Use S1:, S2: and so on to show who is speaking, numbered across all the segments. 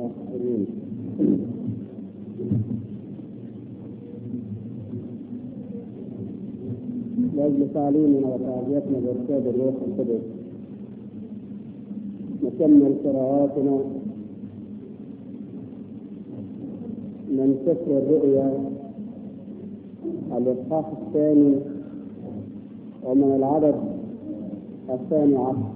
S1: آمين. لأجل تعليمنا وتعزيتنا بإرشاد الروح القدس نكمل قراءاتنا من سفر الرؤيا الإصحاح الثاني ومن العدد الثاني عشر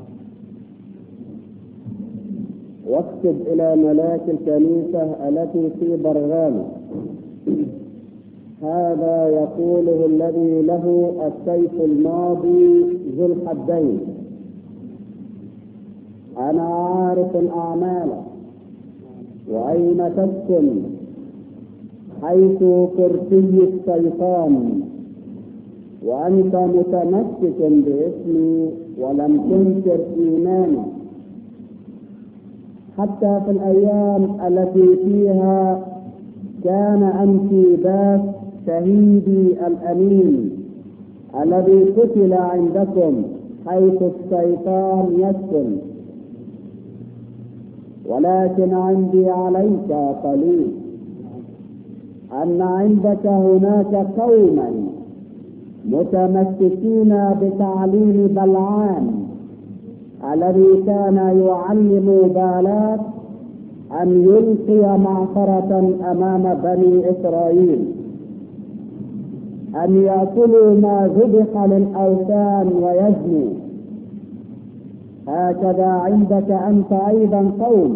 S1: واكتب إلى ملاك الكنيسة التي في برغام هذا يقوله الذي له السيف الماضي ذو الحدين أنا عارف أعمالك وأين تسكن حيث كرسي الشيطان وأنت متمسك باسمي ولم تنكر إيماني حتى في الأيام التي فيها كان أنتيباس شهيدي الأمين الذي قتل عندكم حيث الشيطان يسكن ولكن عندي عليك قليل أن عندك هناك قوما متمسكين بتعليم بلعام الذي كان يعلم بالاك أن يلقي معصرة أمام بني إسرائيل أن يأكلوا ما ذبح للأوثان ويزنوا هكذا عندك أنت أيضا قوم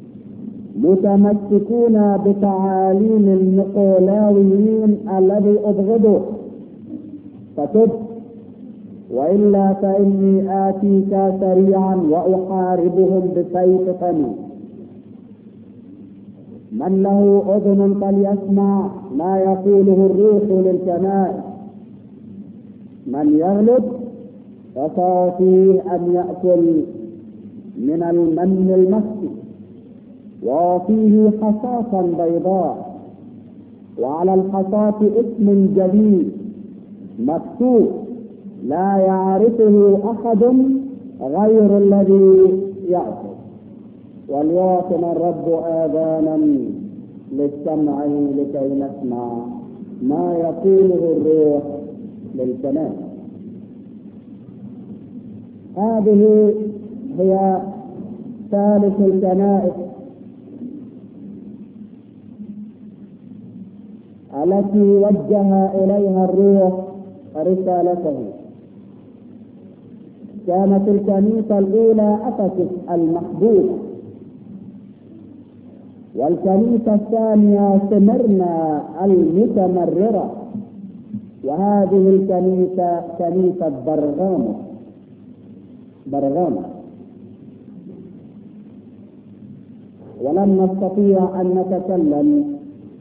S1: متمسكون بتعاليم النقولاويين الذي أبغضه فتب وإلا فإني آتيك سريعا وأحاربهم بسيف قمي من له أذن فليسمع ما يقوله الروح للكنائس من يغلب فصافيه أن يأكل من المن المخفي وفيه حصاة بيضاء وعلى الحصاة اسم جديد مكتوب لا يعرفه أحد غير الذي يأكل وليعطنا الرب آذانا للسمع لكي نسمع ما يقوله الروح للكنائس هذه هي ثالث الكنائس التي وجه إليها الروح رسالته كانت الكنيسة الأولى أفسس المحبوبة والكنيسة الثانية سمرنا المتمررة وهذه الكنيسة كنيسة برغامة برغامة ولم نستطيع أن نتكلم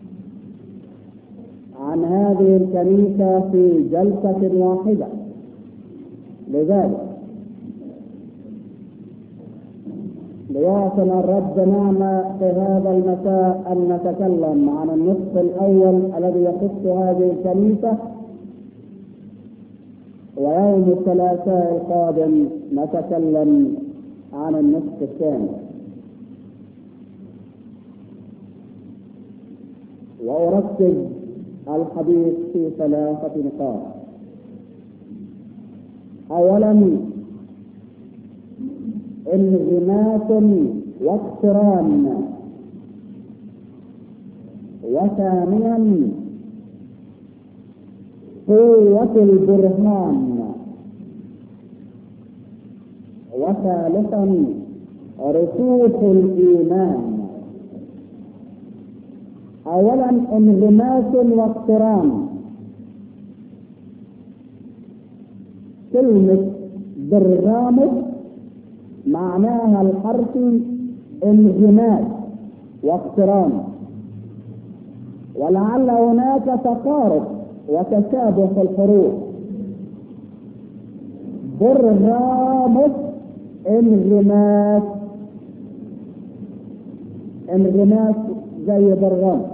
S1: عن هذه الكنيسة في جلسة واحدة لذلك ليعطنا الرب نعمة في هذا المساء أن نتكلم عن النصف الأول الذي يخص هذه الكنيسة ويوم الثلاثاء القادم نتكلم عن النصف الثاني وأركز الحديث في ثلاثة نقاط أولا انغماس واقتران وثانيا قوة البرهان وثالثا رسوخ الإيمان اولا انغماس واقتران كلمة برغامس معناها الحرفي انغماس واقتران ولعل هناك تقارب وتشابه في الحروف برغامس انغماس انغماس زي برغامس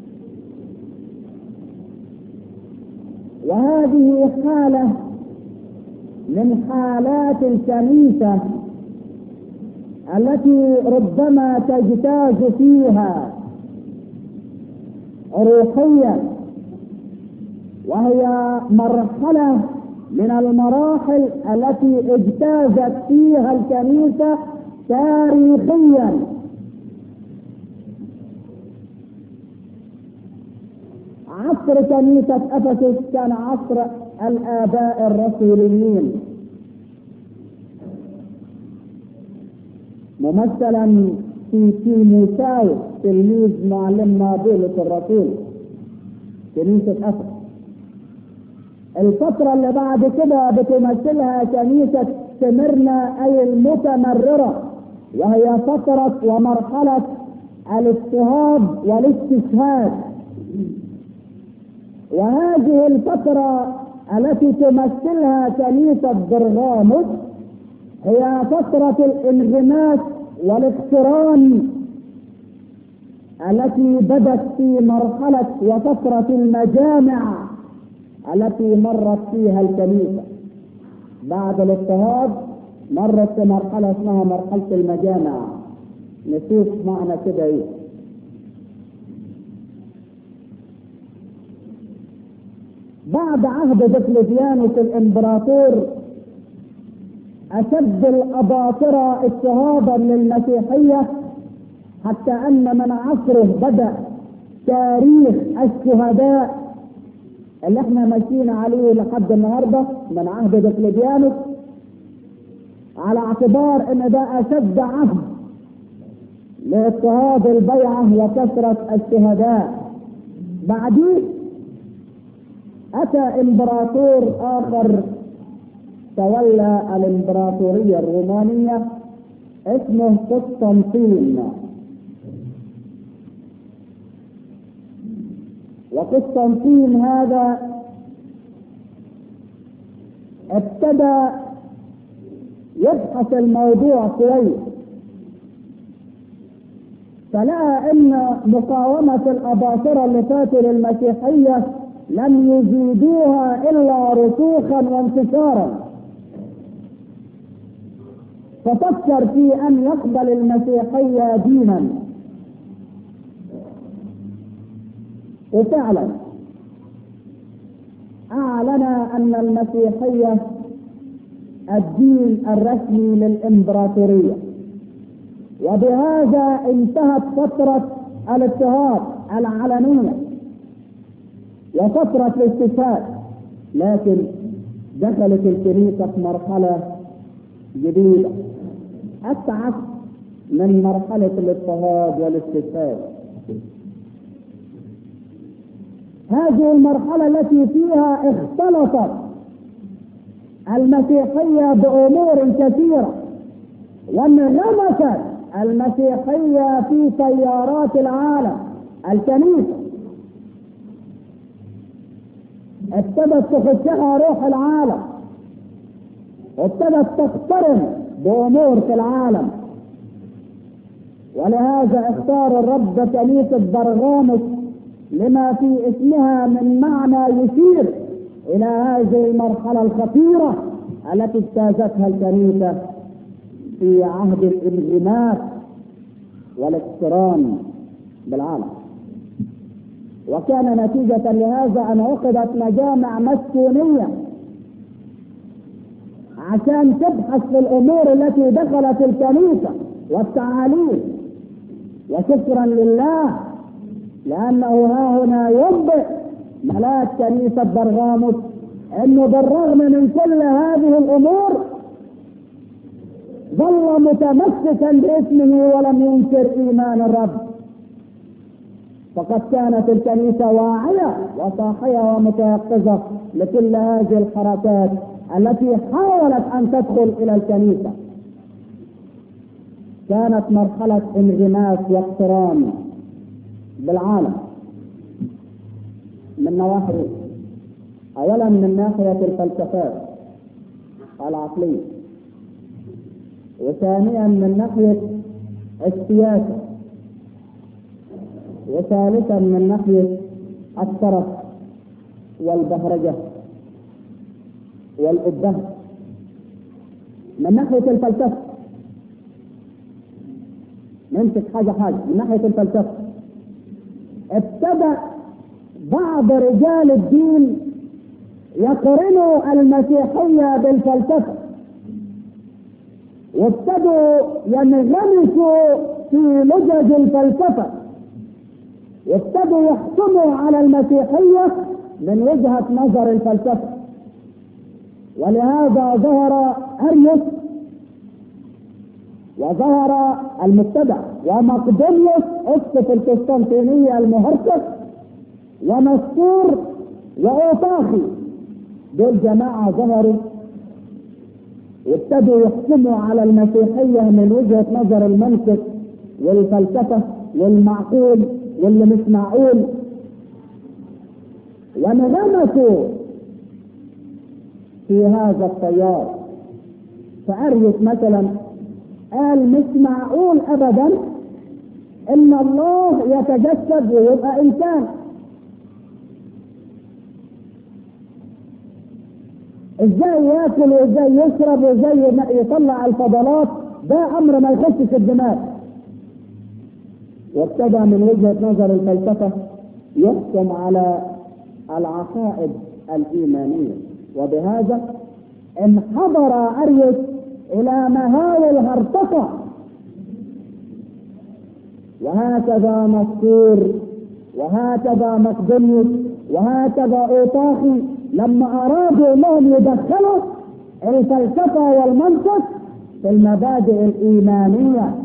S1: وهذه حالة من حالات الكنيسة التي ربما تجتاز فيها روحيا وهي مرحلة من المراحل التي اجتازت فيها الكنيسة تاريخيا عصر كنيسة أفسس كان عصر الآباء الرسوليين ممثلا في تيموثاوس تلميذ معلمنا بولس الرسول كنيسة أفسس الفترة اللي بعد كده بتمثلها كنيسة سمرنا أي المتمررة وهي فترة ومرحلة الاضطهاد والاستشهاد وهذه الفترة التي تمثلها كنيسة برغاموس هي فترة الانغماس والاقتران التي بدت في مرحلة وفترة المجامع التي مرت فيها الكنيسة بعد الاضطهاد مرت في مرحلة اسمها مرحلة المجامع نشوف معنى كده ايه بعد عهد دقلديانوس الامبراطور اشد الاباطره اضطهادا للمسيحيه حتى ان من عصره بدا تاريخ الشهداء اللي احنا ماشيين عليه لحد النهارده من عهد دقلديانوس على اعتبار ان ده اشد عهد لاضطهاد البيعه وكثره الشهداء بعديه اتى امبراطور اخر تولى الامبراطوريه الرومانيه اسمه قسطنطين وقسطنطين هذا ابتدى يبحث الموضوع كويس فلقى ان مقاومة الاباطرة اللي فاتوا للمسيحية لم يزيدوها الا رسوخا وانتشارا ففكر في ان يقبل المسيحية دينا وفعلا اعلن ان المسيحية الدين الرسمي للامبراطورية وبهذا انتهت فترة الاضطهاد العلنية وفترة الاستشهاد لكن دخلت الكنيسة في مرحلة جديدة أسعف من مرحلة الاضطهاد والاستشهاد هذه المرحلة التي فيها اختلطت المسيحية بأمور كثيرة وانغمست المسيحية في تيارات العالم الكنيسة ابتدت تخشها روح العالم ابتدت تقترن بأمور في العالم ولهذا اختار الرب كنيسة برغاموس لما في اسمها من معنى يشير إلى هذه المرحلة الخطيرة التي اجتازتها الكنيسة في عهد الانغماس والاقتران بالعالم وكان نتيجة لهذا أن عقدت مجامع مسكونية عشان تبحث في الأمور التي دخلت الكنيسة والتعاليم وشكرا لله لأنه ها هنا ينبئ ملاك كنيسة برغاموس أنه بالرغم من كل هذه الأمور ظل متمسكا باسمه ولم ينكر إيمان الرب فقد كانت الكنيسة واعية وصاحية ومتيقظة لكل هذه الحركات التي حاولت أن تدخل إلى الكنيسة كانت مرحلة انغماس واقتران بالعالم من نواحي اولا من ناحية الفلسفات العقلية وثانيا من ناحية السياسة وثالثا من ناحية الترف والبهرجة والأبهة من ناحية الفلسفة نمسك حاجة حاجة من ناحية الفلسفة ابتدأ بعض رجال الدين يقرنوا المسيحية بالفلسفة وابتدوا ينغمسوا في لجج الفلسفة وابتدوا يحكموا على المسيحية من وجهة نظر الفلسفة ولهذا ظهر أريوس وظهر المبتدع ومقدونيوس اسقف القسطنطينية المهرطق ونسطور وأوطاخي دول جماعة ظهروا وابتدوا يحكموا على المسيحية من وجهة نظر المنطق والفلسفة والمعقول واللي مش معقول وانغمسوا في هذا التيار فأريوس مثلا قال مش معقول أبدا إن الله يتجسد ويبقى إنسان ازاي ياكل وازاي يشرب وازاي يطلع الفضلات ده امر ما يخشش الدماغ وابتدى من وجهه نظر الفلسفه يحكم على العقائد الايمانيه وبهذا انحدر اريوس الى مهاوي الهرطقه وهكذا مسطور وهكذا مقدونيوس وهكذا اوطاخي لما ارادوا انهم يدخلوا الفلسفه والمنطق في المبادئ الايمانيه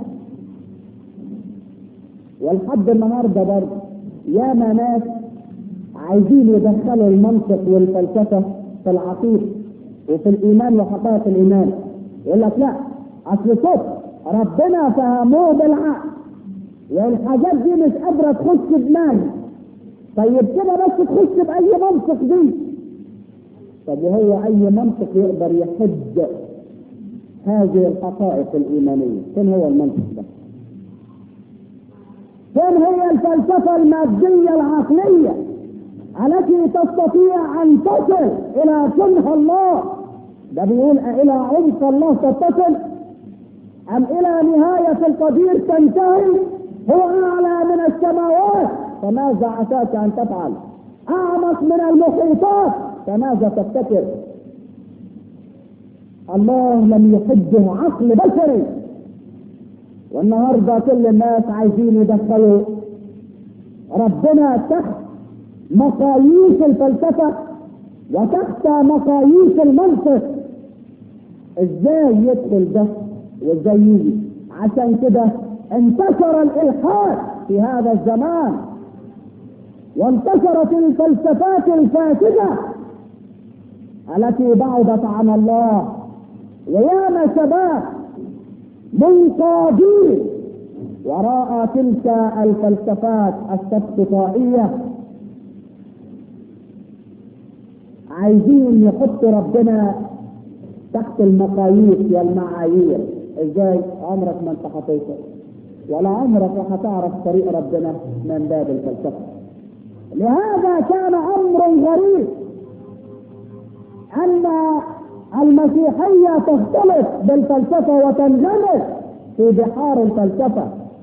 S1: ولحد النهارده برضه ياما ناس عايزين يدخلوا المنطق والفلسفه في العقيده وفي الايمان وحقائق الايمان يقول لك لا اصل صوت ربنا فهموه بالعقل والحاجات دي مش قادره تخش دماغي طيب كده بس تخش باي منطق دي طب وهو اي منطق يقدر يحد هذه الحقائق الايمانيه فين هو المنطق ده فين هي الفلسفه الماديه العقليه التي تستطيع ان تصل الى كنه الله ده بيقول الى عمق الله تتصل ام الى نهايه القدير تنتهي هو اعلى من السماوات فماذا عساك ان تفعل اعمق من المحيطات فماذا تفتكر الله لم يحده عقل بشري والنهارده كل الناس عايزين يدخلوا ربنا تحت مقاييس الفلسفه وتحت مقاييس المنطق ازاي يدخل ده وازاي يجي عشان كده انتشر الالحاد في هذا الزمان وانتشرت الفلسفات الفاسده التي بعدت عن الله وياما شباب منقادين وراء تلك الفلسفات السبتطائيه عايزين يحطوا ربنا تحت المقاييس والمعايير ازاي عمرك ما انت هتوصل ولا عمرك هتعرف طريق ربنا من باب الفلسفه لهذا كان امر غريب ان المسيحيه تختلط بالفلسفه وتنغمس في بحار الفلسفه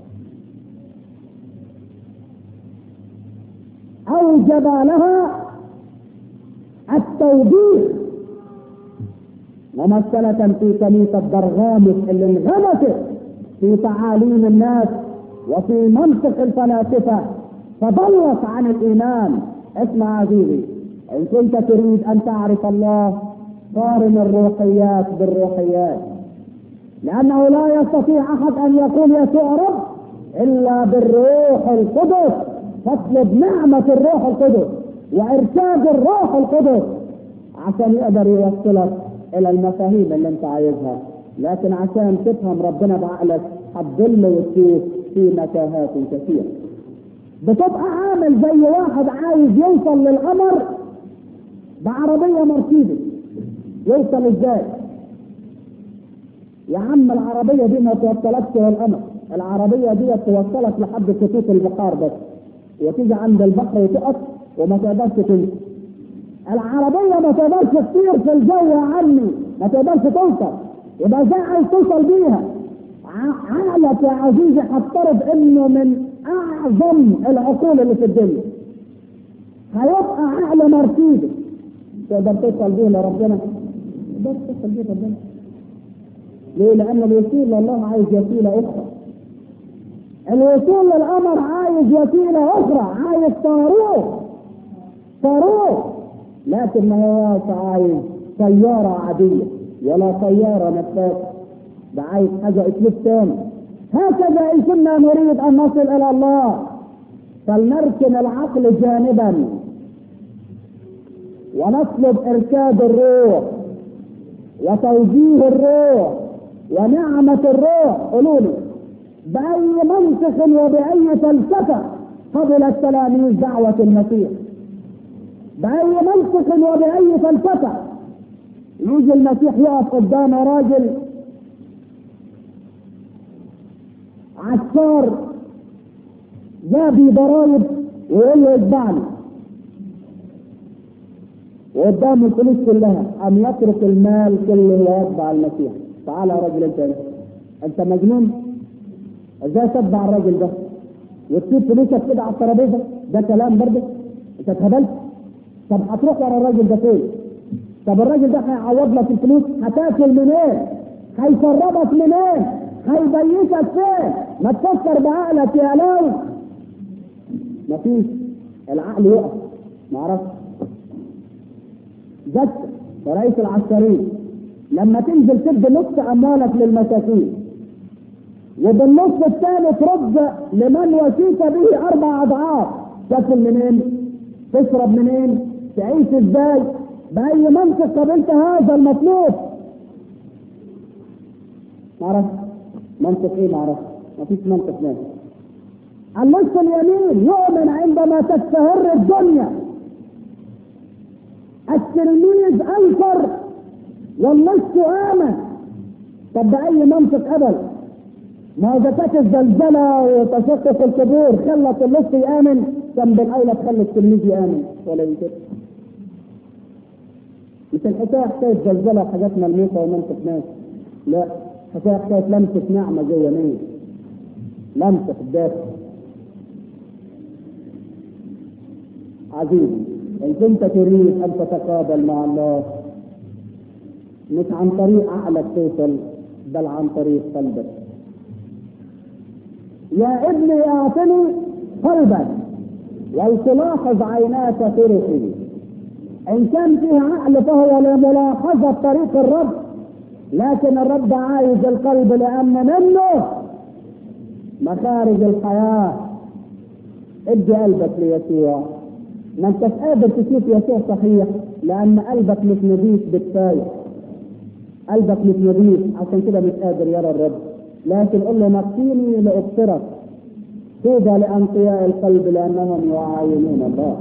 S1: اوجب لها التوبيخ ممثلة في كنيسة برغامس اللي انغمست في تعاليم الناس وفي منطق الفلاسفة فضلت عن الإيمان اسمع عزيزي إن كنت تريد أن تعرف الله قارن الروحيات بالروحيات لأنه لا يستطيع أحد أن يقول يسوع رب إلا بالروح القدس فاطلب نعمة الروح القدس وإرشاد الروح القدس عشان يقدر يوصلك إلى المفاهيم اللي أنت عايزها لكن عشان تفهم ربنا بعقلك هتضل وتشوف في متاهات كثيرة بتبقى عامل زي واحد عايز يوصل للقمر بعربية مرسيدس يوصل ازاي؟ يا عم العربية دي ما توصلكش للقمر العربية دي توصلك لحد خطوط البحار بس وتيجي عند البحر وتقف وما تقدرش تمشي العربية ما تقدرش تطير في الجو يا عمي ما تقدرش توصل يبقى ازاي عايز توصل بيها عقلك يا عزيزي هفترض انه من اعظم العقول اللي في الدنيا هيبقى عقل مرسيدس تقدر توصل بيه لربنا تقدر توصل بيه لربنا ليه؟ لأن الوصول لله عايز وسيلة أخرى. الوصول للقمر عايز وسيلة أخرى، عايز صاروخ. صاروخ. لكن ما هو عايز سيارة عادية ولا طيارة نفاثة. ده عايز حاجة أسلوب تاني. هكذا إن كنا نريد أن نصل إلى الله فلنركن العقل جانبا ونطلب إرشاد الروح وتوجيه الروح ونعمة الروح قولوا لي بأي منطق وبأي فلسفة قبل التلاميذ دعوة المسيح بأي منطق وبأي فلسفة يجي المسيح يقف قدام راجل عسكر جابي ضرايب ويقول له اتبعني وقدامه الفلوس كلها أن يترك المال كله ويتبع المسيح تعال يا راجل انت انت مجنون ازاي تتبع الراجل ده وتسيب فلوسك كده على الترابيزه ده كلام برضه انت اتهبلت طب هتروح ورا الراجل ده فين؟ طب الراجل ده هيعوض لك الفلوس هتاكل منين؟ هيشربك منين؟ هيبيتك فين؟ ما تفكر بعقلك يا لو مفيش العقل يقف معرفش جت رئيس العسكريين لما تنزل تدي نص اموالك للمساكين وبالنص الثاني ترد لمن وشيت به اربع اضعاف تاكل منين؟ تشرب منين؟ تعيش ازاي؟ باي منطق قبلت هذا المطلوب؟ معرفش منطق ايه معرفش مفيش منطق نافع النص اليمين يؤمن عندما تستهر الدنيا التلميذ انكر والنص امن طب باي منطق ابل ما اذا كانت الزلزله وتشقق القبور خلت النص يامن كان بالاولى تخلي التلميذ يامن ولا يمكن مش الحكايه حكايه زلزله وحاجات ملموسه ومنطق ناس لا حكايه حكايه لمسه نعمه جوه مين لمسه في الداخل عزيزي ان كنت تريد ان تتقابل مع الله مش عن طريق عقلك توصل بل عن طريق قلبك يا ابني اعطني قلبك ولتلاحظ عيناك طرقي ان كان فيه عقل فهو لملاحظة طريق الرب لكن الرب عايز القلب لان منه مخارج الحياة ادي قلبك ليسوع ما انتش قادر تشوف يسوع صحيح لان قلبك مش نظيف بكفايه قلبك مش نظيف عشان كده مش قادر يرى الرب لكن قل له نقيني لابصرك طوبى لانقياء القلب لانهم يعاينون الله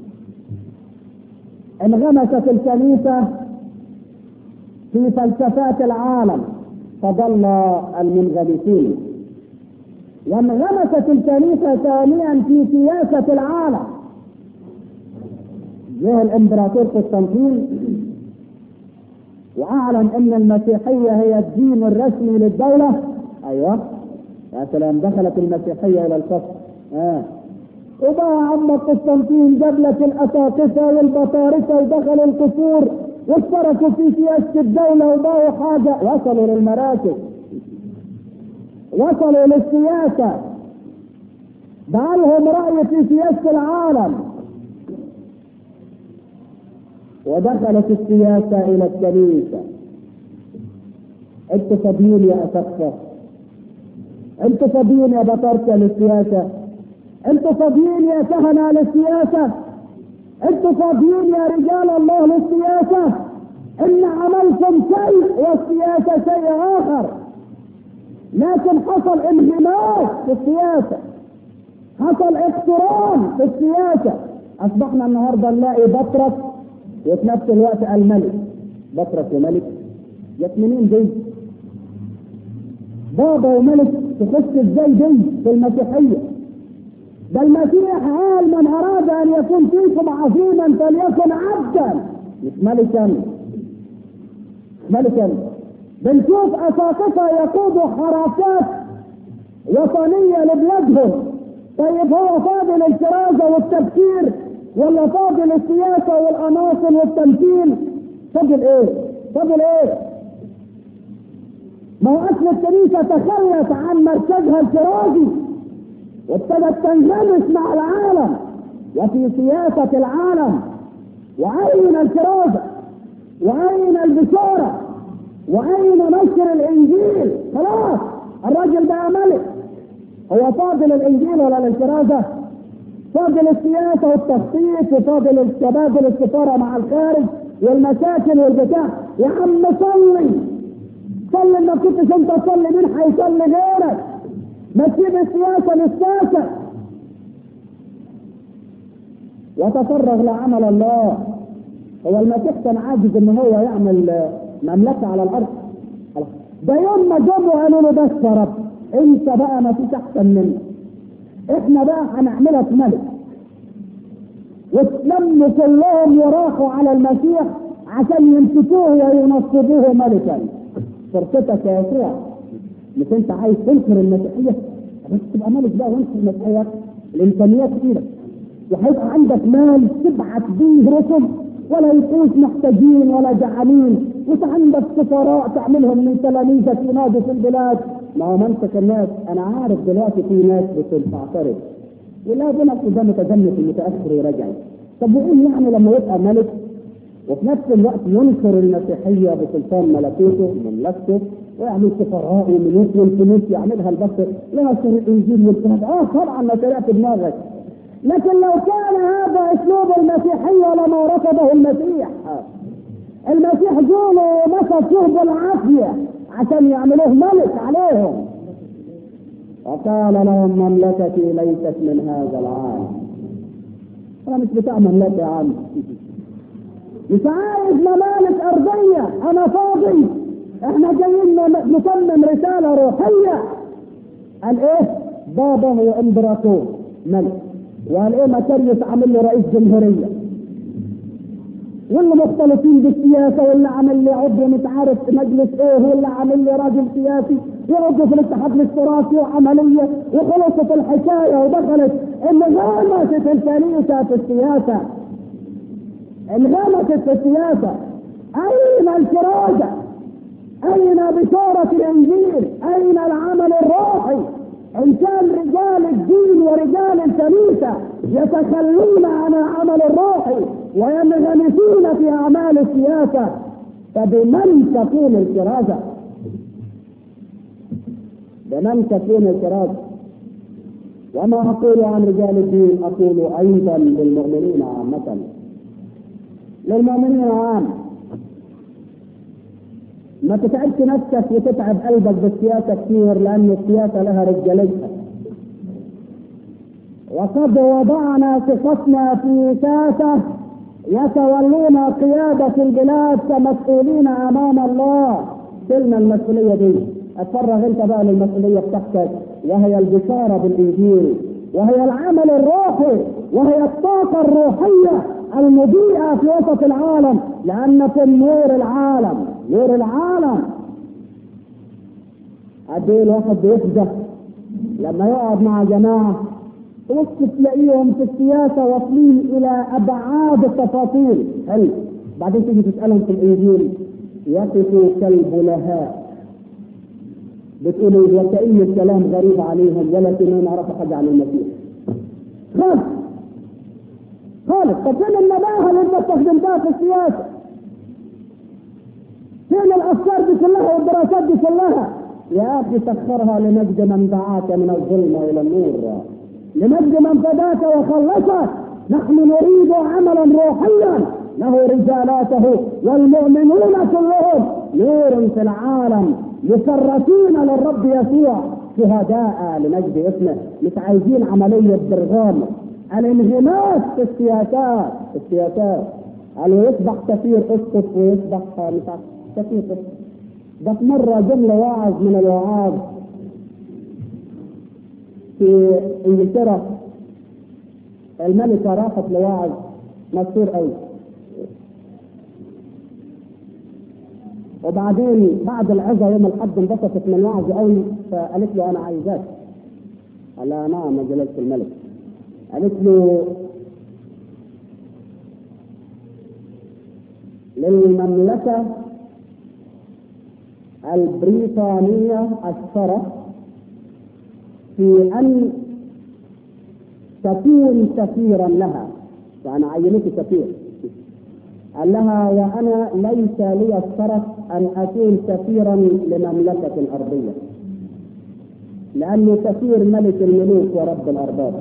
S1: انغمست الكنيسه في فلسفات العالم فضل المنغمسين وانغمست الكنيسه ثانيا في سياسه العالم جه الامبراطور قسطنطين واعلن ان المسيحيه هي الدين الرسمي للدوله ايوه يا سلام دخلت المسيحيه الى القصر اه وبقى عم قسطنطين جاب لك الاساقفه والبطارسه ودخلوا القصور واشتركوا في سياسه الدوله وبقوا حاجه وصلوا للمراكز وصلوا للسياسه بقى لهم راي في سياسه العالم ودخلت السياسة إلى الكنيسة انتوا فاضيين يا أسقفة انتوا فاضيين يا بطاركة للسياسة انتوا فاضيين يا كهنة للسياسة انتوا فاضيين يا رجال الله للسياسة ان عملكم شيء والسياسة شيء آخر لكن حصل انغماس في السياسة حصل اقتران في السياسة أصبحنا النهاردة نلاقي بطرس وفي نفس الوقت الملك بطرس وملك جت منين دي؟ بابا وملك تخش ازاي دي في المسيحيه؟ ده المسيح قال من اراد ان يكون فيكم عظيما فليكن عبدا مش ملكا ملكا بنشوف اساقفه يقودوا حركات وطنيه لبلادهم طيب هو فاضل الكرازه والتفكير ولا فاضل السياسه والعناصر والتمثيل فاضل ايه؟ فاضل ايه؟ ما هو اصل الكنيسه تخلت عن مركزها الكرازي وابتدت تنغمس مع العالم وفي سياسه العالم واين الكرازه؟ واين البشاره؟ واين نشر الانجيل؟ خلاص الراجل بقى ملك هو فاضل الانجيل ولا الكرازه؟ فاضل السياسه والتخطيط وفاضل تبادل السفاره مع الخارج والمشاكل والبتاع يا عم صلي صلي ما كنتش انت تصلي مين هيصلي غيرك ما تسيب السياسه للساسه وتفرغ لعمل الله هو المسيح كان عاجز ان هو يعمل مملكه على الارض ده يوم ما جابوا قالوا له بس يا رب انت بقى ما فيش احسن منك احنا بقى هنعملك ملك واتلموا كلهم وراحوا على المسيح عشان يمسكوه وينصبوه ملكا فرصتك يا يسوع مش انت عايز تنكر المسيحيه بس تبقى ملك بقى وانكر المسيحيه الامكانيات كتيره وهيبقى عندك مال تبعت بيه رسل ولا يكونش محتاجين ولا جعانين وعندك سفراء تعملهم من تلاميذك ينادوا في البلاد ما هو منطق الناس انا عارف دلوقتي في ناس بتعترض ولا بنفس ده متجنس المتاخر يرجع طب وايه يعني لما يبقى ملك وفي نفس الوقت ينصر المسيحيه بسلطان ملكوته مملكته ويعمل سفراء وملوك والفلوس يعملها البشر لنشر الانجيل والكلام اه طبعا مشاريع في دماغك لكن لو كان هذا اسلوب المسيحيه لما رفضه المسيح المسيح جوله مسكوه بالعافيه عشان يعملوه ملك عليهم وقال لهم مملكتي ليست من هذا العالم انا مش بتاع مملكه يا عم مش عايز ممالك ارضيه انا فاضي احنا جايين نصمم رساله روحيه قال ايه بابا هو امبراطور ملك وقال ايه ماتريوس عامل له رئيس جمهوريه واللي مختلطين بالسياسه واللي عامل لي عضو مش عارف مجلس ايه واللي عامل لي راجل سياسي وعضو في الاتحاد الاشتراكي وعمليه وخلصت الحكايه ودخلت انغمست الكنيسه في السياسه انغمست في السياسه اين الكرازه؟ اين بشاره الانجيل؟ اين العمل الروحي؟ ان كان رجال الدين ورجال الكنيسه يتخلون عن العمل الروحي وينغمسون في اعمال السياسه فبمن تكون الكرازه؟ بمن تكون الكرازه؟ وما اقول عن رجال الدين اقول ايضا للمؤمنين عامه للمؤمنين عامه ما تتعبش نفسك وتتعب قلبك بالسياسة كثير لأن السياسة لها رجاليتها وقد وضعنا ثقتنا في ساسة يتولون قيادة البلاد كمسؤولين أمام الله شلنا المسؤولية دي اتفرغ انت بقى للمسؤولية بتاعتك وهي البشارة بالإنجيل وهي العمل الروحي وهي الطاقة الروحية المضيئة في وسط العالم لأنكم نور العالم نور العالم قد ايه الواحد بيفزع لما يقعد مع جماعة تبص تلاقيهم في السياسة واصلين إلى أبعاد التفاصيل حلو بعدين تيجي تسألهم في الإنجيل يقفوا كالبلهاء بتقولوا وكأن الكلام غريب عليهم ولكن ما يعرفوا حاجة عن المسيح خالص خالص طب فين النباهة اللي انت استخدمتها في السياسة؟ فين الافكار دي كلها والدراسات دي كلها؟ يا اخي سخرها لمجد من دعاك من الظلمة الى النور لمجد من فداك وخلصك نحن نريد عملا روحيا له رجالاته والمؤمنون كلهم نور في العالم مكرسين للرب يسوع شهداء لمجد اسمه مش عايزين عملية برغام الانغماس في السياسات السياسات قالوا يصبح كثير اسقف ويصبح مش عارف كثير اسقف ده في مرة جملة واعظ من الوعاظ في انجلترا الملكة راحت لواعظ مشهور قوي وبعدين بعد العظة يوم الحد انبسطت من وعظي قوي فقالت له انا عايزاك قال لها نعم يا جلالة الملك قالت له للمملكة البريطانية الشرف في أن تكون سفيرا لها يعني عينته سفير قال لها وأنا ليس لي الشرف أن أكون سفيرا لمملكة أرضية لأني سفير ملك الملوك ورب الأرباب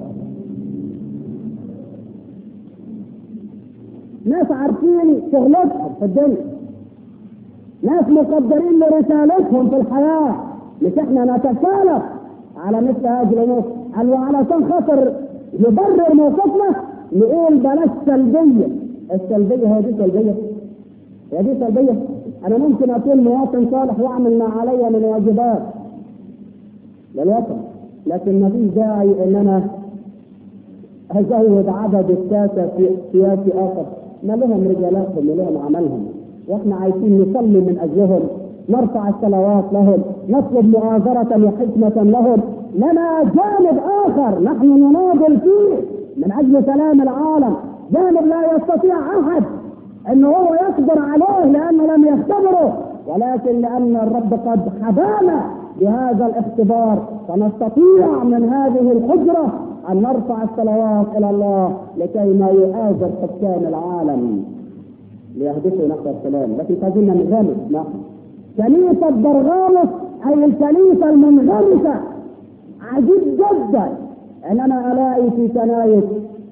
S1: ناس عارفين شغلتهم في الدنيا ناس مقدرين لرسالتهم في الحياة مش احنا نتكالف على مثل هذه الامور قال وعلشان خاطر نبرر موقفنا نقول بلاش سلبية السلبية هي دي سلبية هي دي سلبية انا ممكن اكون مواطن صالح واعمل ما علي من واجبات للوطن لكن ما فيش داعي ان انا ازود عدد الساسة في سياسي اخر ما لهم رجالاتهم ولهم عملهم واحنا عايزين نصلي من اجلهم نرفع الصلوات لهم نطلب مؤازرة وحكمة لهم لنا جانب اخر نحن نناضل فيه من اجل سلام العالم جانب لا يستطيع احد انه هو يقدر عليه لانه لم يختبره ولكن لان الرب قد حبانا بهذا الاختبار فنستطيع من هذه الحجرة ان نرفع الصلوات الى الله لكي ما يؤازر حكام العالم ليهدفوا نحو السلام لكن فازلنا نغامس نحن كنيسة برغامس أي الكنيسة المنغمسة عجيب جدا أن أنا ألاقي في كنايس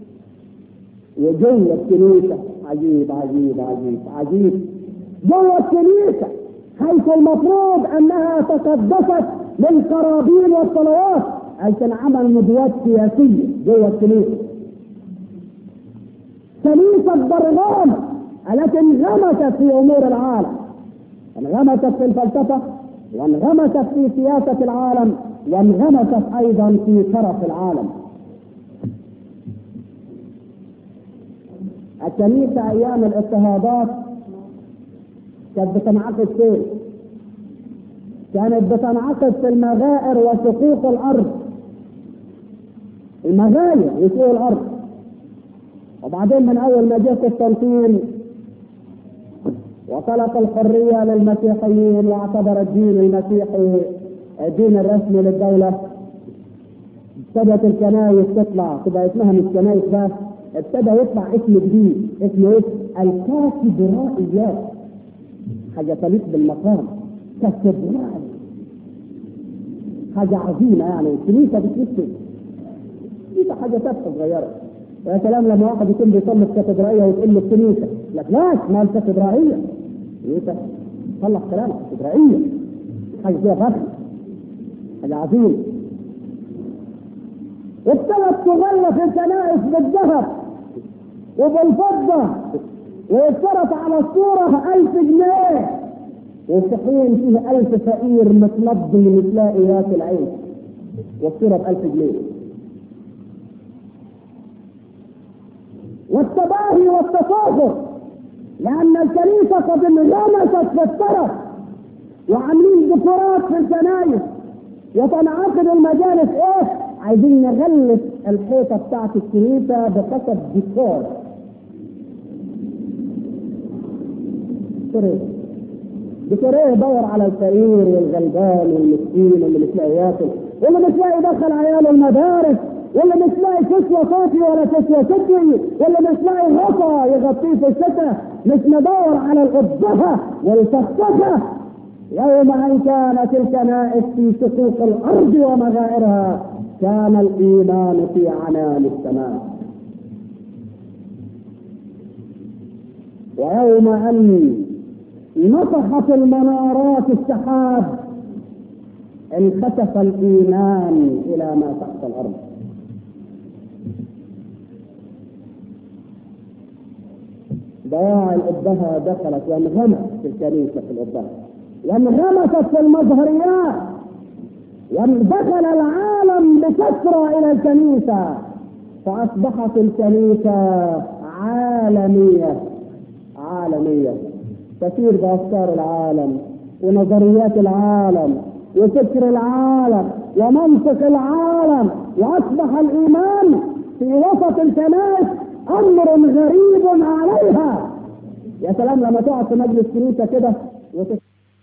S1: وجوه الكنيسة عجيب عجيب عجيب عجيب جوه الكنيسة حيث المفروض أنها تقدست للقرابين والصلوات عشان عمل ندوات سياسية جوه الكنيسة كنيسة برغامس التي انغمست في امور العالم انغمست في الفلسفه وانغمست في سياسه العالم وانغمست ايضا في شرف العالم الكنيسه ايام الاضطهادات كانت بتنعقد فين؟ كانت بتنعقد في المغائر وسقوط الارض المغاير وسوق الارض وبعدين من اول ما جه قسطنطين وطلق الحرية للمسيحيين واعتبر الدين المسيحي الدين الرسمي للدولة ابتدت الكنايس تطلع تبقى اسمها مش كنايس بس ابتدى يطلع اسم جديد اسمه ايه؟ الكاتدرائيات حاجة تليق بالمقام كاتدرائي حاجة عظيمة يعني الكنيسة بتمثل دي حاجة تافهة صغيرة يا سلام لما واحد يكون بيصلي في كاتدرائية وتقول له الكنيسة لك لا ما الكاتدرائية كنيسة صلح كلامك كاتدرائية حاجة فيها فخر حاجة عظيمة ابتدت تغلف الكنائس بالذهب وبالفضة ويشترط على الصورة ألف جنيه وفي حين فيه ألف فقير متنضي مثل ياكل العيش والصورة بألف جنيه والتباهي والتفاخر لأن الكنيسة قد انغمست في الترف وعاملين ديكورات في الكنايس وتنعقد المجالس ايه؟ عايزين نغلف الحيطة بتاعت الكنيسة بحسب ديكور ديكور ديكور ايه دور على الفقير والغلبان والمسكين واللي مش لاقي ياكل واللي مش لاقي يدخل عياله المدارس ولا مش لاقي كسوة صافي ولا كسوة سدي ولا مش لاقي غطا يغطيه في الشتاء مش ندور على الأبهة والفخفخة يوم أن كانت الكنائس في سقوق الأرض ومغائرها كان الإيمان في عنان السماء ويوم أن نطحت المنارات السحاب انخسف الإيمان إلى ما تحت الأرض ضياع الأبهة دخلت وانغمست في الكنيسة في الأبهة وانغمست في المظهريات ودخل العالم بكثرة إلى الكنيسة فأصبحت الكنيسة عالمية عالمية تسير بافكار العالم ونظريات العالم وفكر العالم ومنطق العالم واصبح الايمان في وسط الكنائس امر غريب عليها يا سلام لما تقعد في مجلس كنيسه كده وتت...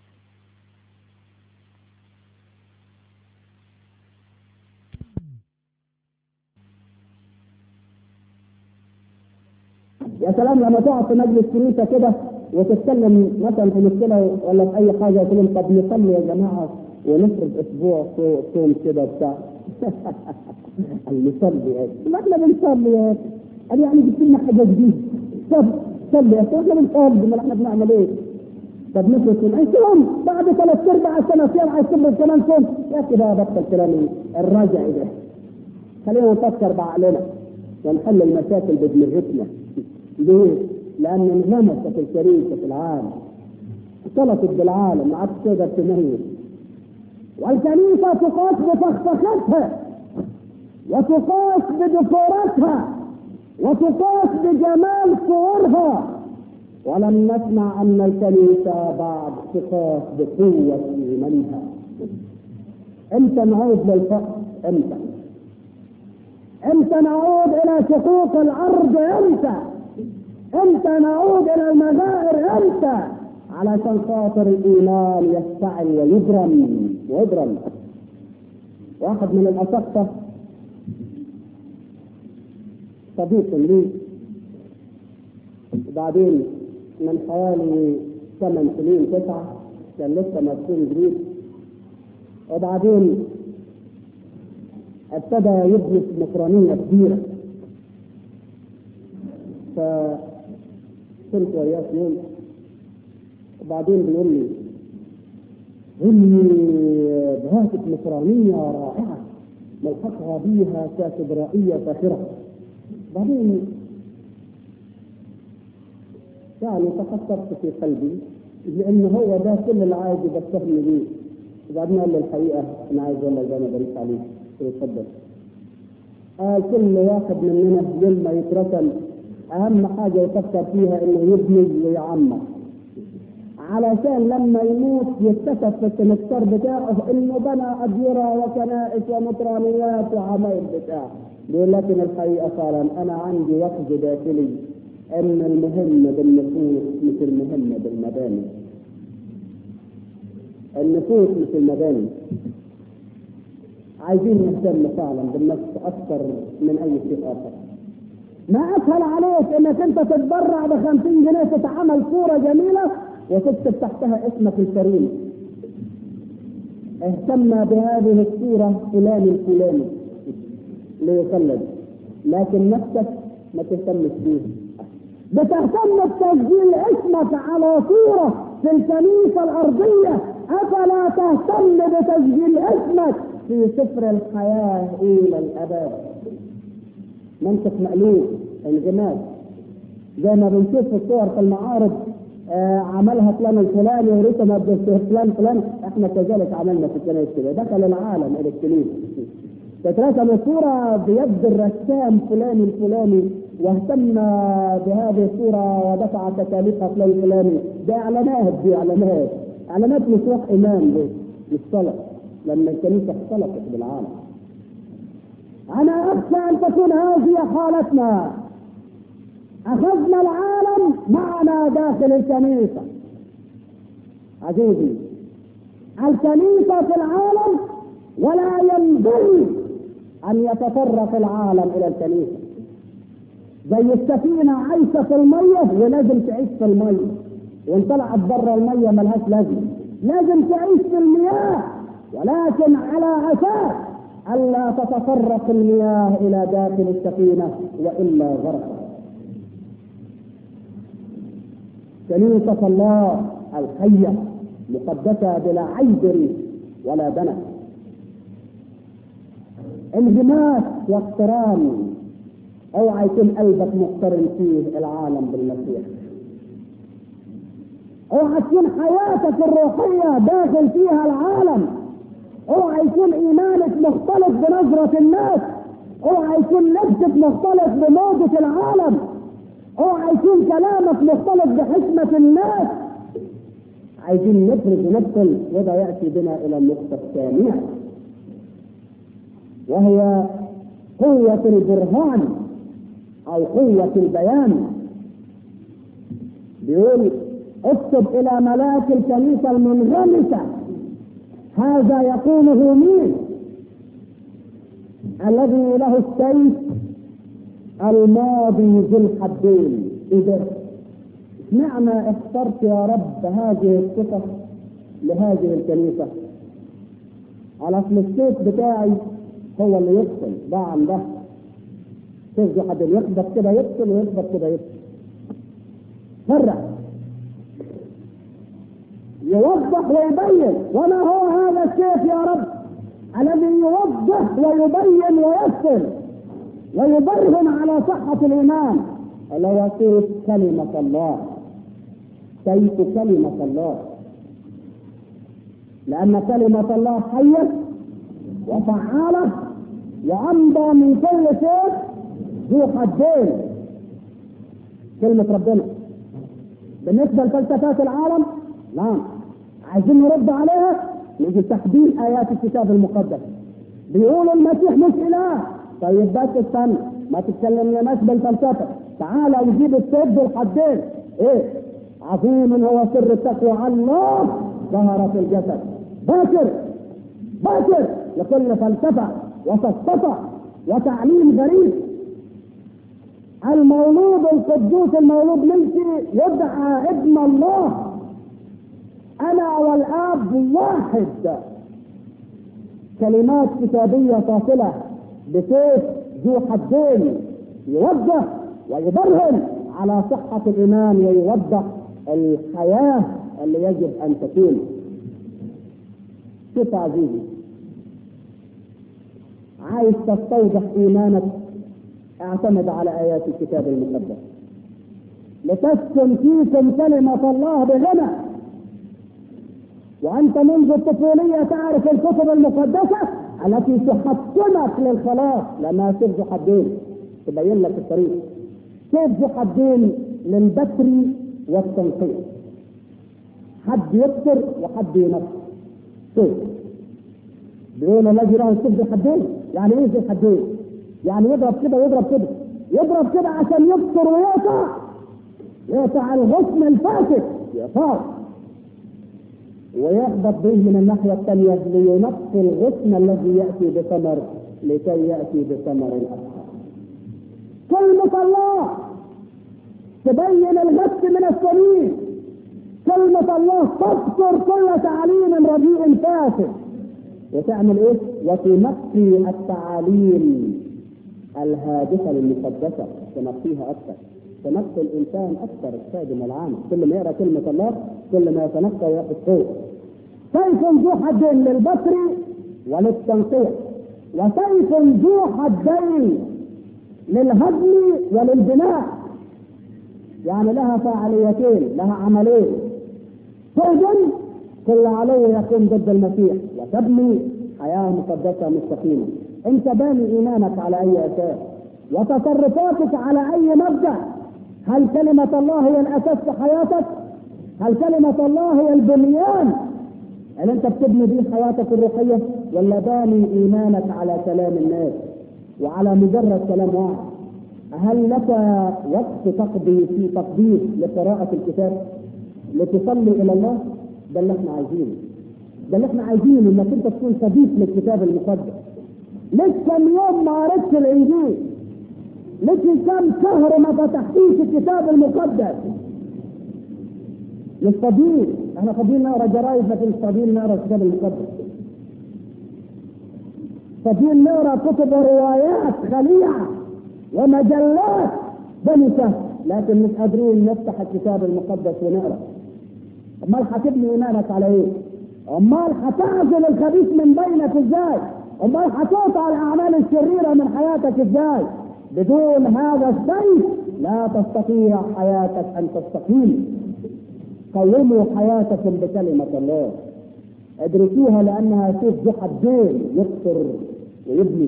S1: يا سلام لما تقعد في مجلس كنيسه كده وتتكلم مثلا في مشكله ولا في اي حاجه تقول لهم طب نصلي يا جماعه ونفرض اسبوع صوم كده بتاع قال نصلي يا اخي ما احنا بنصلي يا اخي قال يعني جبت لنا حاجه جديده طب صلي يا اخي احنا بنصلي ما احنا بنعمل ايه؟ طب نفرض صوم اي صوم بعد ثلاث ارباع سنه صيام عايز تفرض كمان صوم يا اخي بقى بطل كلام الرجعي ده خلينا نفكر بعقلنا ونحل المشاكل بدماغتنا ليه؟ لأن انغمست الكنيسة في العالم اختلطت بالعالم ما عادش تقدر تميز والكنيسة تقاس بفخفختها وتقاس بديكوراتها وتقاس بجمال صورها ولم نسمع أن الكنيسة بعد تقاس بقوة إيمانها امتى نعود للفقر امتى امتى نعود الى شقوق الارض امتى امتى نعود الى المغائر امتى علشان خاطر الايمان يشتعل ويبرم ويبرم واحد من الاسقفه صديق لي وبعدين من حوالي ثمان سنين تسعه كان لسه مسؤول جديد وبعدين ابتدى يدرس نصرانية كبيرة فكنت وياه في يوم وبعدين بيقول لي قول لي بهاتف نصرانية رائعة ملحقها بها كاتدرائية فاخرة بعدين يعني تخطرت في قلبي لأن هو ده كل اللي عايز يبشرني بيه وبعدين قال لي الحقيقة أنا عايز أقول لك أنا بريك عليك يتفضل قال كل واحد مننا يوم ما يترسل اهم حاجه يفكر فيها انه يبني ويعمر علشان لما يموت يكتشف في السمستر بتاعه انه بنى اديره وكنائس ومطرانيات وعمايل بتاعه بيقول لكن الحقيقه فعلا انا عندي وقت داخلي ان المهم بالنفوس مش المهم بالمباني النفوس مش المباني عايزين نهتم فعلا بالنفس اكثر من اي شيء اخر ما اسهل عليك انك انت تتبرع ب 50 جنيه تتعمل صوره جميله وتكتب تحتها اسمك الكريم اهتم بهذه الصوره فلان الفلاني ليخلد لكن نفسك ما تهتمش بيه بتهتم بتسجيل اسمك على صوره في الكنيسه الارضيه افلا تهتم بتسجيل اسمك في سفر الحياة إلى الأبد منطق مألوف انغماس زي ما بنشوف في الصور في المعارض آه عملها فلان الفلاني ورسم فلان فلان احنا كذلك عملنا في الكنائس كده دخل العالم الى الكنيسه تترسم الصوره بيد الرسام فلان الفلاني واهتم بهذه الصوره ودفع تكاليفها فلان الفلاني ده اعلانات دي اعلانات اعلانات مش روح ايمان دي مش صلاه لما الكنيسة اختلطت بالعالم أنا أخشى أن تكون هذه حالتنا أخذنا العالم معنا داخل الكنيسة عزيزي الكنيسة في العالم ولا ينبغي أن يتطرق العالم إلى الكنيسة زي السفينة عايشة في المية ولازم تعيش في المية وان طلعت بره المية ملهاش لازمة لازم تعيش في المياه ولكن على اساس الا تتطرق المياه الى داخل السفينه والا غرقت. كنيسه الله الحيه مقدسه بلا عيب ولا دنس. انغماس واقتران اوعى يكون قلبك مقترن فيه العالم بالمسيح. اوعى تكون حياتك الروحيه داخل فيها العالم اوعى يكون ايمانك مختلط بنظرة الناس اوعى يكون لبسك مختلط بموجة العالم اوعى يكون كلامك مختلط بحكمة الناس عايزين نخرج وندخل وده ياتي بنا الى النقطه الثانيه وهي قوه البرهان او قوه البيان بيقول اكتب الى ملاك الكنيسه المنغمسه هذا يقوله مين الذي له السيف الماضي ذو الحدين اذا اشمعنى اخترت يا رب هذه الصفة لهذه الكنيسة على اصل السيف بتاعي هو اللي يفصل ده عن ده شوف حد يخبط كده يفصل ويخبط كده يفصل فرق يوضح ويبين وما هو هذا السيف يا رب الذي يوضح ويبين ويفصل ويبرهن على صحة الإيمان اللي هو سيف كلمة الله سيف كلمة الله لأن كلمة الله حية وفعالة وأمضى من كل سيف ذو حدين كلمة ربنا بالنسبة لفلسفات العالم نعم عايزين نرد عليها نيجي تحديد آيات الكتاب المقدس بيقولوا المسيح مش إله طيب بس استنى ما تتكلمناش بالفلسفة تعالى وجيب السيف بالحدين ايه عظيم هو سر التقوى على الله ظهر في الجسد باكر باكر لكل فلسفة وفلسفة وتعليم غريب المولود القدوس المولود منك يدعى ابن الله انا والاب واحد كلمات كتابية فاصلة بسيف ذو حدين يوجه ويبرهن على صحة الإيمان ويوضح الحياة اللي يجب أن تكون شوف عزيزي عايز تستوضح إيمانك اعتمد على آيات الكتاب المقدس لتسكن فيكم كلمة الله بغنى وأنت منذ الطفولية تعرف الكتب المقدسة التي تحكمك للخلاص لأنها سيف ذو حدين تبين لك الطريق سيف ذو حدين للبتر والتنقية حد يبتر وحد ينقي سيف بيقول الذي له السيف ذو حدين يعني ايه ذو حدين؟ يعني يضرب كده ويضرب كده يضرب كده عشان يبتر ويقطع يقطع الغصن الفاسد يقطع ويخبط به من الناحية الثانية لينقي الغصن الذي يأتي بثمر لكي يأتي بثمر أكثر. كلمة الله تبين الغث من السمين كلمة الله تبصر كل تعليم رديء فاسد وتعمل ايه؟ وتنقي التعاليم الهادفة للمقدسة تنقيها أكثر تنقي الإنسان أكثر الخادم العام كل ما يقرأ كلمة الله كل ما يتنقى ويأخذ قوة سيف ذو حدين للبصر وللتنقية وسيف ذو حدين للهدم وللبناء يعني لها فاعليتين لها عملين تهدم كل علو يكون ضد المسيح وتبني حياة مقدسة مستقيمة انت باني ايمانك على اي اساس وتصرفاتك على اي مبدأ هل كلمة الله هي الاساس في حياتك هل كلمة الله هي البنيان هل انت بتبني بيه حياتك الروحية ولا باني ايمانك على كلام الناس وعلى مجرد كلام واحد هل لك وقت تقضي في تقدير لقراءة الكتاب لتصلي الى الله ده اللي احنا عايزينه ده اللي احنا عايزينه انك انت تكون صديق للكتاب المقدس لك كم يوم ما قريتش الانجيل لك كم شهر ما فتحتيش الكتاب المقدس مش فاضيين احنا فاضيين نقرا جرايد لكن مش فاضيين نقرا الكتاب المقدس فاضيين نقرا كتب وروايات خليعه ومجلات دنسه لكن مش قادرين نفتح الكتاب المقدس ونقرا امال هتبني ايمانك على ايه؟ امال هتعزل الخبيث من بينك ازاي؟ امال هتقطع الاعمال الشريره من حياتك ازاي؟ بدون هذا السيف لا تستطيع حياتك ان تستقيم. قوموا حياتكم بكلمه الله. ادرسوها لانها سيف ذو حدين يقصر ويبني.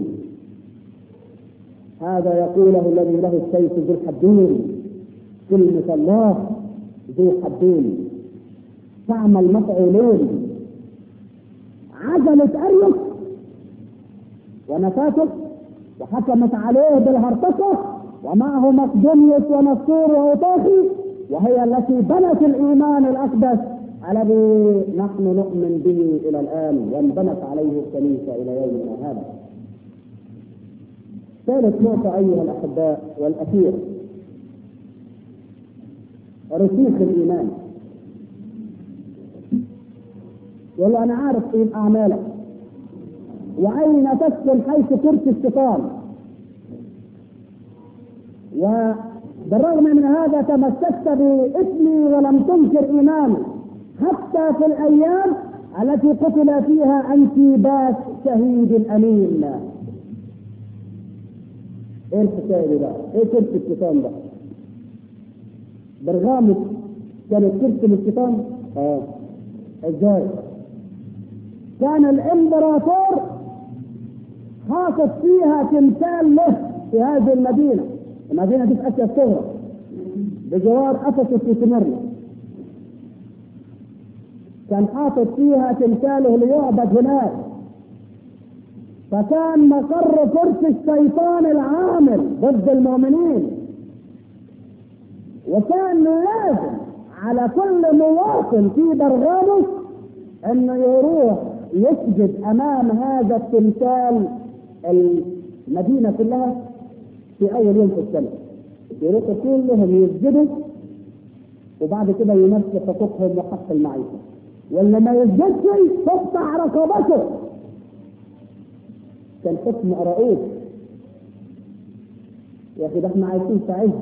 S1: هذا يقوله الذي له السيف ذو الحدين كلمه الله ذو حدين تعمل مفعولين عزلت اريوس ونفاته وحكمت عليه بالهرطقه ومعه مقدونيوس ونصور وأوطاخي وهي التي بنت الإيمان الأقدس الذي نحن نؤمن به إلى الآن وانبنت عليه الكنيسة إلى يومنا هذا. ثالث نقطة أيها الأحباء والأخير رسوخ الإيمان. يقول له أنا عارف إيه أعمالك وأين تسكن حيث كرسي الشيطان وبالرغم من هذا تمسكت باسمي ولم تنكر ايماني حتى في الايام التي قتل فيها انتيباس شهيد الامين ايه الحكايه دي بقى؟ ايه كرسي الشيطان ده؟ برغامة كانت كرسي للشيطان؟ اه ازاي؟ كان الامبراطور حاطط فيها تمثال له في هذه المدينه المدينه دي في اسيا الصغرى بجوار افسس في سمرنا كان حاطط فيها تمثاله ليعبد هناك فكان مقر كرسي الشيطان العامل ضد المؤمنين وكان لازم على كل مواطن في برغاموس انه يروح يسجد امام هذا التمثال المدينه كلها في اول يوم في السنه يروحوا كلهم يسجدوا وبعد كده يمثل حقوقهم وحق المعيشه واللي ما يسجدش تقطع رقبته كان حكم رؤوف يا اخي ده احنا عايشين في عز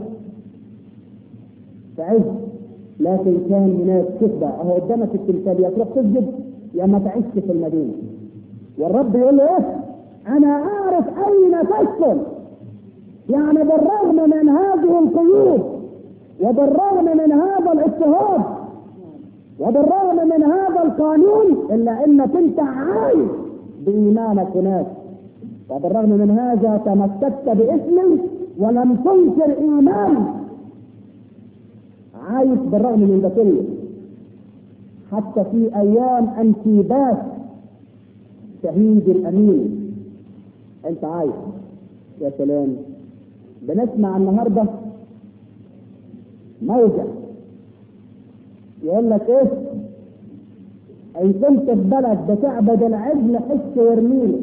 S1: في عز لكن كان هناك كذبة اهو قدامك التمثال يا تروح تسجد يا ما تعيش في المدينة والرب يقول له ايه انا اعرف اين تسكن يعني بالرغم من هذه القيود وبالرغم من هذا الاضطهاد وبالرغم من هذا القانون الا انك انت عايش بايمانك هناك وبالرغم من هذا تمسكت باسمي ولم تنكر ايماني عايش بالرغم من ده كله حتى في ايام انتيباس شهيد الامين انت عايش يا سلام بنسمع النهارده موجع يقول لك ايه ان كنت في بلد بتعبد العجل حس وارميله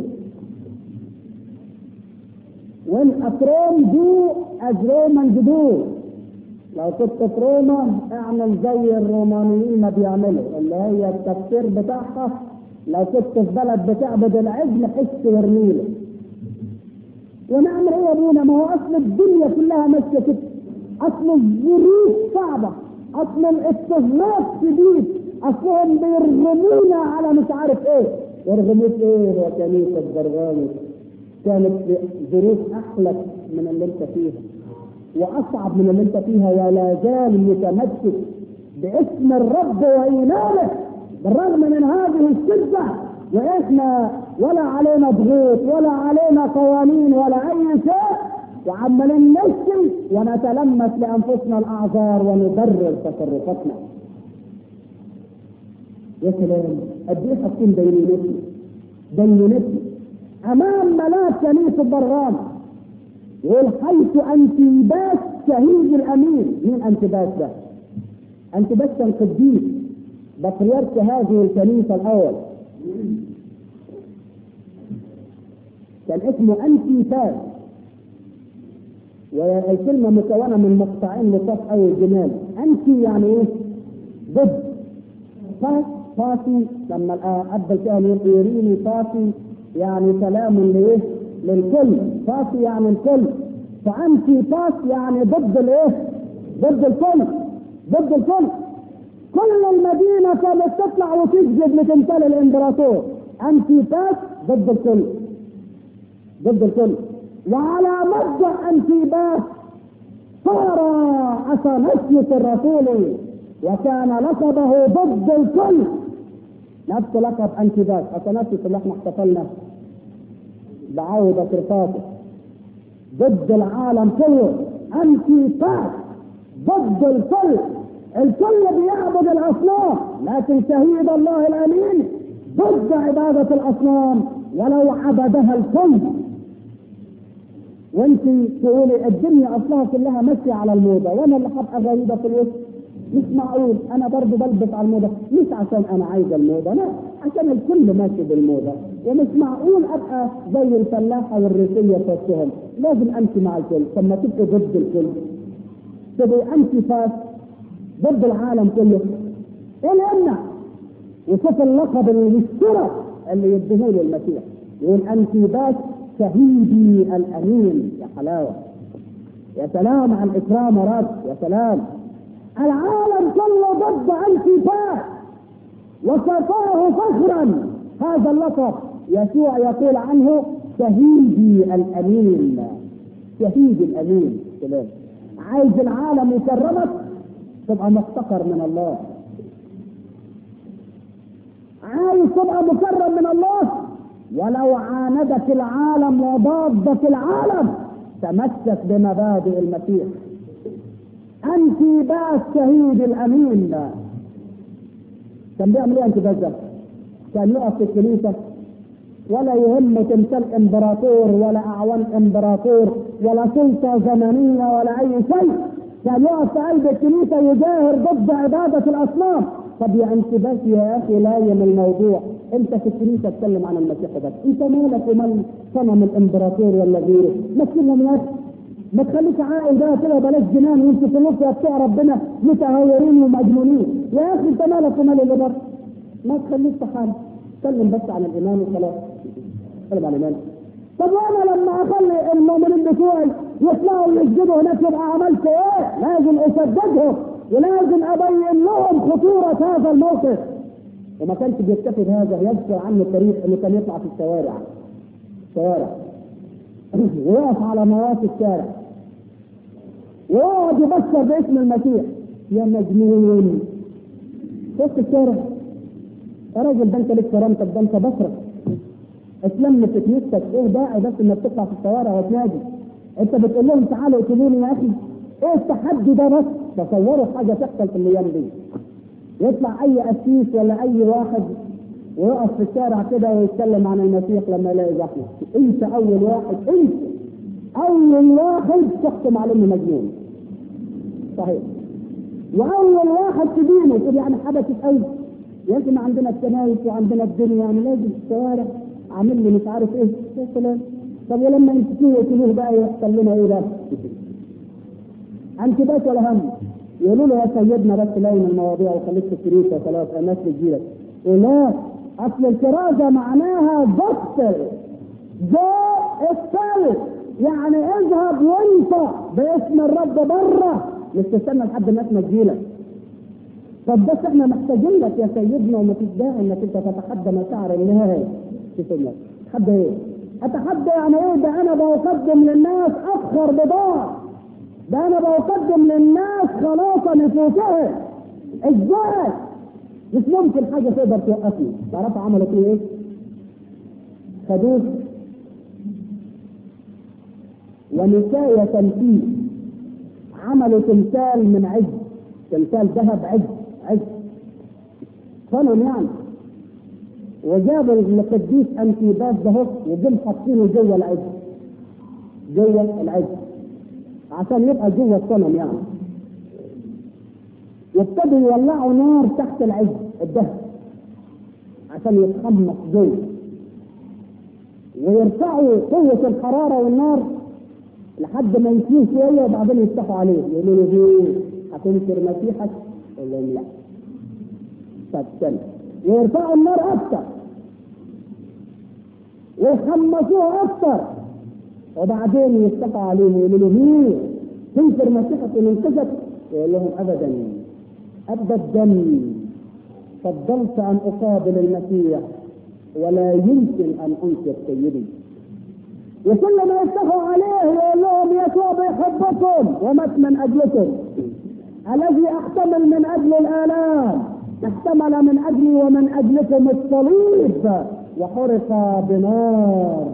S1: وان اتروم دو از رومان دو لو كنت في روما اعمل زي الرومانيين ما بيعملوا اللي هي التفسير بتاعها لو كنت في بلد بتعبد العجل حس وارميله ونعمل ايه يا ابونا ما هو اصل الدنيا كلها ماشيه كده اصل الظروف صعبه اصل الاستغلاق شديد اصلهم بيرغمونا على مش عارف ايه يرغموك ايه يا كنيسه برغامي كانت في ظروف احلى من اللي انت فيها واصعب من اللي انت فيها ولا زال متمسك باسم الرب وايمانه بالرغم من هذه الشده واحنا ولا علينا ضغوط ولا علينا قوانين ولا اي شيء وعمالين نشتي ونتلمس لانفسنا الاعذار ونبرر تصرفاتنا. يا سلام قد ايه حاطين دينونتنا دينونتنا امام ملاك كنيسه برغام يقول حيث انتباس شهيد الامين مين انتباس ده؟ انتباس كان قديس بطريرك هذه الكنيسه الاول كان اسمه انتيباس والكلمه مكونه من مقطعين لطاف او الجمال انتي يعني ايه؟ ضد فاس فاسي لما الاب الكاهن يقول يريني فاسي يعني كلام لايه؟ للكل فاسي يعني الكل فانتي باس يعني ضد الايه؟ ضد الكل ضد الكل كل المدينة كانت تطلع وتسجد لتمثال الامبراطور انتي باس ضد الكل ضد الكل وعلى مبدأ انتي باس صار اثناسيوس الرسولي وكان لقبه ضد الكل نفس لقب انتي باس اثناسيوس اللي احنا احتفلنا بعودة رفاته ضد العالم كله انتي باس ضد الكل الكل بيعبد الاصنام لكن شهيد الله الامين ضد عباده الاصنام ولو عبدها الكل وانت تقولي الدنيا اصلها كلها ماشيه على الموضه وانا اللي هبقى غريبه في الوسط مش معقول انا برضه بلبس على الموضه مش عشان انا عايزه الموضه لا عشان الكل ماشي بالموضه ومش معقول ابقى زي الفلاحه والريفيه في وسطهم لازم امشي مع الكل طب ما تبقي ضد الكل تبقي انت فاس ضد العالم كله ايه اللي يمنع وشوف اللقب المشترك اللي يديه المسيح يقول انت باس شهيدي الامين يا حلاوه يا سلام على الاكرام يا رب يا سلام العالم كله ضد انتفاع وكفاه فخرا هذا اللقب يسوع يقول عنه شهيدي الامين شهيد الامين سلام عايز العالم يكرمك تبقى محتقر من الله عايز تبقى مكرم من الله ولو عاندك العالم وضادك العالم تمسك بمبادئ المسيح انت بقى الشهيد الامين كان بيعمل ايه انت ده كان يقف في الكنيسه ولا يهم تمثال امبراطور ولا اعوان امبراطور ولا سلطه زمنيه ولا اي شيء كان يقف في قلب الكنيسه يجاهر ضد عباده الاصنام طب يا انت بس يا اخي لايم الموضوع انت في الكنيسه تتكلم عن المسيح بس انت مالك ومال صنم الامبراطور ولا غيره ما تكلم يا اخي ما تخليك عاقل بقى كده بلاش جنان وانت في النص بتوع ربنا متهورين ومجنونين يا اخي انت مالك ومال اللي بره ما تخليك في حالك اتكلم بس عن الايمان وخلاص اتكلم عن الايمان طب وانا لما اخلي المؤمنين بتوعي يطلعوا يسجدوا هناك يبقى عملت ايه؟ لازم اسددهم ولازم ابين لهم خطوره هذا الموقف وما كانش بيكتفي بهذا يذكر عنه التاريخ انه كان يطلع في الشوارع الشوارع ويقف على مواقف الشارع ويقعد يبشر باسم المسيح يا مجنون وسط الشارع يا راجل ده انت ليك كرامتك ده انت بشرك اتلم في كنيستك ايه داعي بس انك تطلع في الشوارع وتنادي انت بتقول لهم تعالوا اقتلوني يا اخي ايه التحدي ده بس تصوروا حاجه تحصل في الايام دي يطلع اي قسيس ولا اي واحد ويقف في الشارع كده ويتكلم عن المسيح لما يلاقي زحمه انت اول واحد انت اول واحد تحكم على انه مجنون صحيح واول واحد تدينه تقول يعني حبكت قلبي يا اخي ما عندنا الكنايس وعندنا الدنيا يعني لازم الشوارع عامل لي مش عارف ايه يا سلام طب ولما يمسكوه يقتلوه بقى يحصل لنا ايه بقى؟ انت بس ولا هم يقولوا له يا سيدنا بس لاين المواضيع وخليك في الكنيسه وخلاص الناس تجيلك لا اصل الكرازه معناها بطل جو الثالث يعني اذهب وانت باسم الرب بره مش تستنى لحد الناس ما تجيلك طب بس احنا محتاجين لك يا سيدنا وما فيش داعي انك انت تتحدى مشاعر النهايه شوف الناس اتحدى ايه؟ اتحدى يعني ايه ده انا بقدم للناس افخر بضاعه ده انا بقدم للناس خلاص نفوسهم ازاي؟ مش ممكن حاجه تقدر توقفني تعرفوا عملوا فيه ايه؟ خدوه ونكاية فيه عملوا تمثال من عز تمثال ذهب عز عز صنم يعني وجابوا القديس انتيباس ده وجم حاطينه جوه العز جوه العز عشان يبقى جوه الصنم يعني وابتدوا يولعوا نار تحت العز الدهب عشان يتحمص جوه ويرفعوا قوة الحرارة والنار لحد ما يسير شوية وبعدين يفتحوا عليه يقولوا له ايه هتنكر مسيحك؟ يقول لهم لا طب استنى ويرفعوا النار أكثر ويحمسوه أكثر وبعدين يفتحوا عليه ويقولوا له مين؟ تنكر مسيحك وننقذك؟ يقول لهم أبدا أبدا فضلت أن أقابل المسيح ولا يمكن أن أنكر سيدي وكل ما يفتحوا عليه يقول لهم يسوع بيحبكم ومات من أجلكم الذي احتمل من أجل الآلام احتمل من أجلي ومن أجلكم الصليب وحرق بنار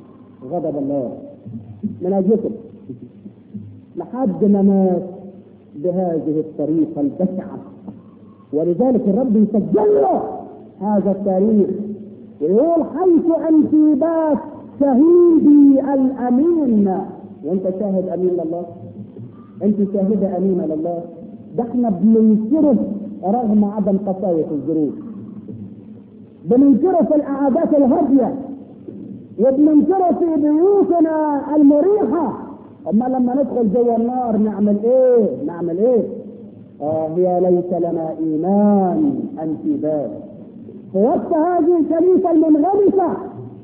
S1: غضب الله من أجلكم لحد ما مات بهذه الطريقة البشعة ولذلك الرب يسجل له هذا التاريخ ويقول حيث أنتيبات شهيدي الأمين وأنت شاهد أمين لله أنت شاهدة أمينة لله ده احنا بننكره رغم عدم قساوة الظروف بننكره في القعدات الهادية وبننكره في بيوتنا المريحة أما لما ندخل جوه النار نعمل إيه؟ نعمل إيه؟ آه هي ليس لنا إيمان انتباه في وسط هذه الكنيسة المنغمسة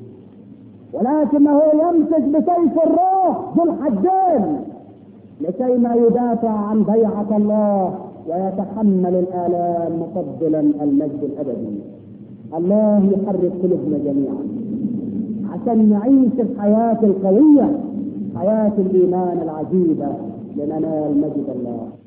S1: ولكنه يمسك بسيف الروح ذو الحدين لكي ما يدافع عن بيعة الله ويتحمل الآلام مقبلا المجد الأبدي الله يحرك قلوبنا جميعا عشان نعيش الحياة القوية حياة الإيمان العجيبة لننال مجد الله